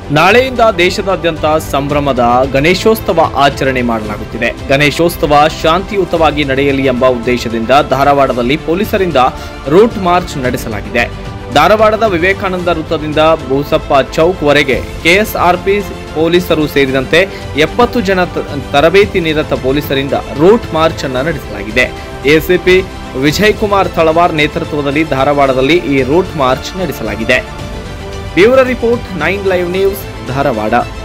ನಾಳೆಯಿಂದ ದೇಶದಾದ್ಯಂತ ಸಂಭ್ರಮದ ಗಣೇಶೋತ್ಸವ ಆಚರಣೆ ಮಾಡಲಾಗುತ್ತಿದೆ ಗಣೇಶೋತ್ಸವ ಶಾಂತಿಯುತವಾಗಿ ನಡೆಯಲಿ ಎಂಬ ಉದ್ದೇಶದಿಂದ ಧಾರವಾಡದಲ್ಲಿ ಪೊಲೀಸರಿಂದ ರೂಟ್ ಮಾರ್ಚ್ ನಡೆಸಲಾಗಿದೆ ಧಾರವಾಡದ ವಿವೇಕಾನಂದ ವೃತ್ತದಿಂದ ಬೂಸಪ್ಪ ಚೌಕ್ವರೆಗೆ ಕೆಎಸ್ಆರ್ಪಿ ಪೊಲೀಸರು ಸೇರಿದಂತೆ ಎಪ್ಪತ್ತು ಜನ ತ- ತರಬೇತಿ ನಿರತ ಪೊಲೀಸರಿಂದ ರೂಟ್ ಮಾರ್ಚ್ ಅನ್ನು ನಡೆಸಲಾಗಿದೆ ಎಸಿಪಿ ವಿಜಯ್ ಕುಮಾರ್ ತಳವಾರ್ ನೇತೃತ್ವದಲ್ಲಿ ಧಾರವಾಡದಲ್ಲಿ ಈ ರೂಟ್ ಮಾರ್ಚ್ ನಡೆಸಲಾಗಿದೆ bureau report nine live news Dharwad